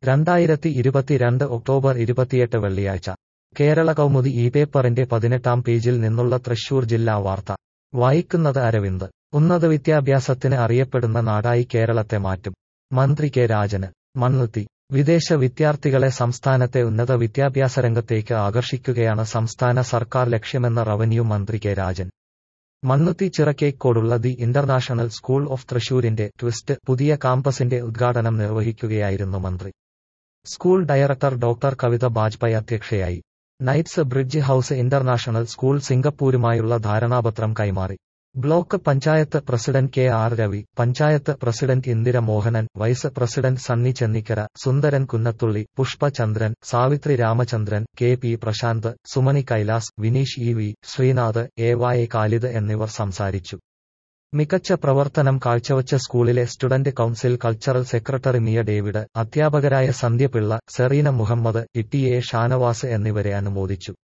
രണ്ടായിരത്തി ഇരുപത്തിരണ്ട് ഒക്ടോബർ ഇരുപത്തിയെട്ട് വെള്ളിയാഴ്ച കേരള കൗമുദി ഈ പേപ്പറിന്റെ പതിനെട്ടാം പേജിൽ നിന്നുള്ള തൃശൂർ ജില്ലാ വാർത്ത വായിക്കുന്നത് അരവിന്ദ് ഉന്നത വിദ്യാഭ്യാസത്തിന് അറിയപ്പെടുന്ന നാടായി കേരളത്തെ മാറ്റും മന്ത്രി കെ രാജന് മണ്ണുത്തി വിദേശ വിദ്യാർത്ഥികളെ സംസ്ഥാനത്തെ ഉന്നത വിദ്യാഭ്യാസ രംഗത്തേക്ക് ആകർഷിക്കുകയാണ് സംസ്ഥാന സർക്കാർ ലക്ഷ്യമെന്ന് റവന്യൂ മന്ത്രി കെ രാജൻ മണ്ണുത്തി ചിറക്കേക്കോടുള്ള ദി ഇന്റർനാഷണൽ സ്കൂൾ ഓഫ് തൃശൂരിന്റെ ട്വിസ്റ്റ് പുതിയ കാമ്പസിന്റെ ഉദ്ഘാടനം നിർവഹിക്കുകയായിരുന്നു മന്ത്രി school director doctor Kavitha Bajpai അധ്യക്ഷയായി Knightsbridge house international school സിംഗപ്പൂരുമായുള്ള ധാരണാപത്രം കൈമാറി block panchayat president K R Ravi panchayat president Indira Mohanan vice president Sunny Chennikkara Sundaran Kunnathulli Pushpa Chandran Savithri Ramachandran K P Prashanth Sumani Kailas Vineesh E V Sreenath A വായ കാലിദ് എന്നിവർ സംസാരിച്ചു മികച്ച പ്രവർത്തനം കാഴ്ചവച്ച സ്കൂളിലെ student council cultural secretary Mia David അധ്യാപകരായ സന്ധ്യപിള്ള സെറീന മുഹമ്മദ് ഇട്ടി എ ഷാനവാസ് എന്നിവരെ അനുമോദിച്ചു